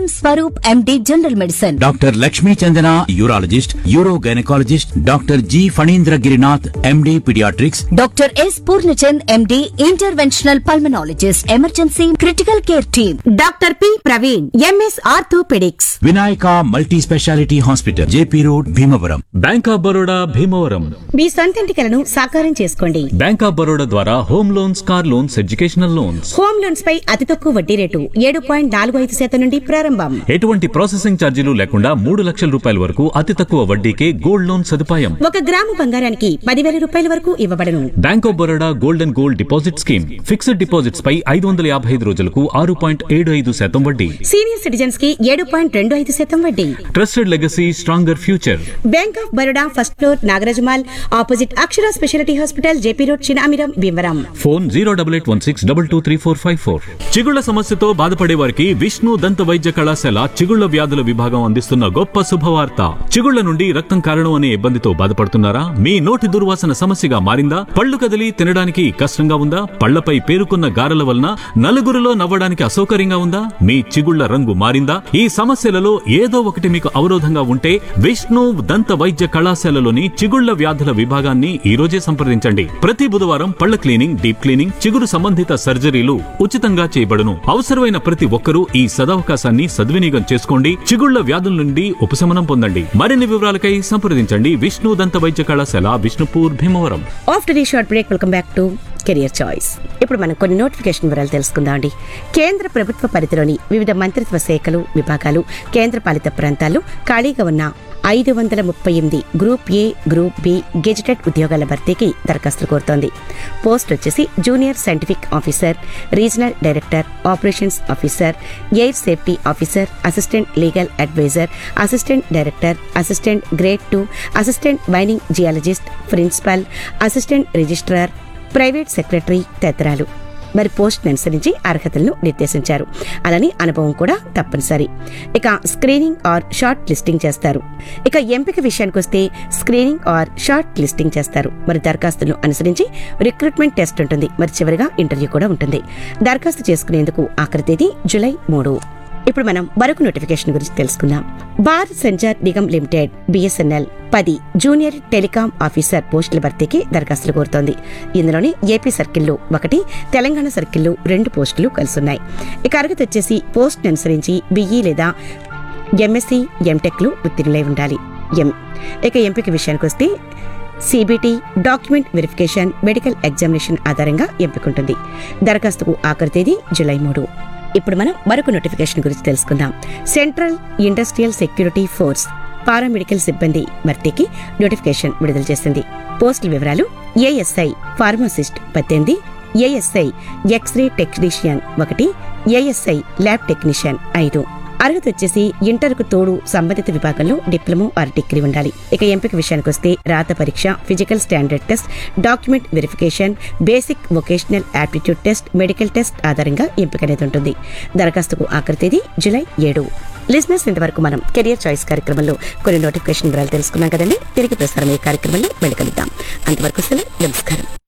M Swaroop MD general medicine doctor Lakshmi Chandana urologist uro gynaecologist doctor G Phanindra Girinath MD paediatrics doctor S Purnachand MD interventional pulmonologist emergency critical care team doctor P Praveen MS orthopaedics Vinayaka multi speciality hospital JP road Bhimavaram bank of Baroda Bhimavaram మీ సొంతింటి కలను సాకారం చేసుకోండి bank of Baroda ద్వారా home loans car loans educational loans home loans పై అతి తక్కువ వడ్డీ రేటు ఏడు పాయింట్ నాలుగు ఐదు శాతం నుండి ప్రారంభం ఎటువంటి ప్రాసెసింగ్ ఛార్జీలు లేకుండా మూడు లక్షల రూపాయల వరకు అతి తక్కువ వడ్డీకే గోల్డ్ లోన్ సదుపాయం ఒక గ్రాము బంగారానికి పదివేల రూపాయల వరకు ఇవ్వబడను bank of Baroda gold and gold deposit scheme fixed deposits పై ఐదు వందల యాభై ఐదు రోజులకు ఆరు పాయింట్ ఏడు ఐదు శాతం వడ్డీ సీనియర్ సిటిజన్స్ కి ఏడు పాయింట్ రెండు ఐదు శాతం వడ్డీ trusted legacy stronger future bank of Baroda first floor Nagaraja mall opposite Akshara speciality hospital JP road Chinamiram Bhimavaram phone zero double eight one six double two three four five four చిగుళ్ల సమస్యతో బాధపడే వారికి విష్ణు దంత వైద్య కళాశాల చిగుళ్ల వ్యాధుల విభాగం అందిస్తున్న గొప్ప శుభవార్త చిగుళ్ల నుండి రక్తం కారణం అనే ఇబ్బందితో బాధపడుతున్నారా మీ నోటి దుర్వాసన సమస్యగా మారిందా పళ్ళు కదిలి తినడానికి కష్టంగా ఉందా పళ్లపై పేరుకున్న గారెల వలన నలుగురిలో నవ్వడానికి అసౌకర్యంగా ఉందా మీ చిగుళ్ల రంగు మారిందా ఈ సమస్యలలో ఏదో ఒకటి మీకు అవరోధంగా ఉంటే విష్ణు దంత వైద్య కళాశాలలోని చిగుళ్ల వ్యాధుల విభాగాన్ని ఈ రోజే సంప్రదించండి ప్రతి బుధవారం పళ్ల క్లీనింగ్ డీప్ క్లీనింగ్ చిగురు సంబంధిత సర్జరీలు ఉచితంగా చేయబడును అవసరమైన ప్రతి ఒక్కరూ ఈ సదవకాశాన్ని సద్వినియోగం చేసుకోండి చిగుళ్ల వ్యాధుల నుండి ఉపశమనం పొందండి మరిన్ని వివరాలకై సంప్రదించండి విష్ణు దంత వైద్య కళాశాల విష్ణుపూర్ భీమవరం ఆఫ్టర్ ఈ short break welcome back to career choice ఇప్పుడు మనం కొన్ని నోటిఫికేషన్ వివరాలు తెలుసుకుందాం అండి కేంద్ర ప్రభుత్వ పరిధిలోని వివిధ మంత్రిత్వ శాఖలు విభాగాలు కేంద్ర పాలిత ప్రాంతాల్లో ఖాళీగా ఉన్న ఐదు వందల ముప్పై ఎనిమిది group A group B gazetted ఉద్యోగాల భర్తీకి దరఖాస్తులు కోరుతోంది పోస్ట్ వచ్చేసి junior scientific officer regional director operations officer air safety officer assistant legal adviser assistant director assistant grade two assistant mining geologist principal assistant registrar private secretary తదితరాలు మరి post అనుసరించి అర్హతలను నిర్దేశించారు అలానే అనుభవం కూడా తప్పనిసరి ఇక స్క్రీనింగ్ ఆర్ షార్ట్ లిస్టింగ్ చేస్తారు ఇక ఎంపిక విషయానికి వస్తే స్క్రీనింగ్ ఆర్ షార్ట్ లిస్టింగ్ చేస్తారు మరి దరఖాస్తులను అనుసరించి రిక్రూట్మెంట్ టెస్ట్ ఉంటుంది మరి చివరిగా ఇంటర్వ్యూ కూడా ఉంటుంది దరఖాస్తు చేసుకునేందుకు ఆఖరి తేదీ జూలై మూడు ఇప్పుడు మనం మరొక నోటిఫికేషన్ గురించి తెలుసుకుందాం భారత్ సంచార్ నిగమ్ లిమిటెడ్ బిఎస్ఎన్ఎల్ పది జూనియర్ టెలికాం ఆఫీసర్ పోస్టుల భర్తీకి దరఖాస్తులు కోరుతోంది ఇందులోని ఏపీ సర్కిల్లో ఒకటి తెలంగాణ సర్కిల్లో రెండు పోస్టులు కలిసున్నాయి ఇక అర్హత వచ్చేసి పోస్ట్ అనుసరించి బిఈ లేదా ఎంఎస్సి ఎంటెక్లు ఉత్తీర్ణులై ఉండాలి ఎం ఇక ఎంపిక విషయానికి వస్తే CBT document verification medical examination ఆధారంగా ఎంపికంటుంది దరఖాస్తుకు ఆఖరి తేదీ జూలై మూడు ఇప్పుడు మనం మరొక నోటిఫికేషన్ గురించి తెలుసుకుందాం central industrial security force paramedical సిబ్బంది భర్తీకి నోటిఫికేషన్ విడుదల చేసింది పోస్టుల వివరాలు ఏఎస్ఐ ఫార్మసిస్ట్ పద్దెనిమిది ఏఎస్ఐ ఎక్స్రే టెక్నీషియన్ ఒకటి ఏఎస్ఐ ల్యాబ్ టెక్నీషియన్ ఐదు అర్హత వచ్చేసి ఇంటర్కు తోడు సంబంధిత విభాగంలో డిప్లొమా ఆర్ డిగ్రీ ఉండాలి ఇక ఎంపిక విషయానికి వస్తే రాత పరీక్ష physical standard test document verification basic vocational aptitude test medical test ఆధారంగా ఎంపిక అనేది ఉంటుంది దరఖాస్తుకు ఆఖరి తేదీ జూలై ఏడు లిజినెస్ ఇంతవరకు మనం కెరియర్ చాయిస్ కార్యక్రమంలో కొన్ని నోటిఫికేషన్ వివరాలు తెలుసుకున్నాం కదండి తిరిగి ప్రసారం ఈ కార్యక్రమంలో వెళ్ళగలుగుతాం అంతవరకు సెలవు నమస్కారం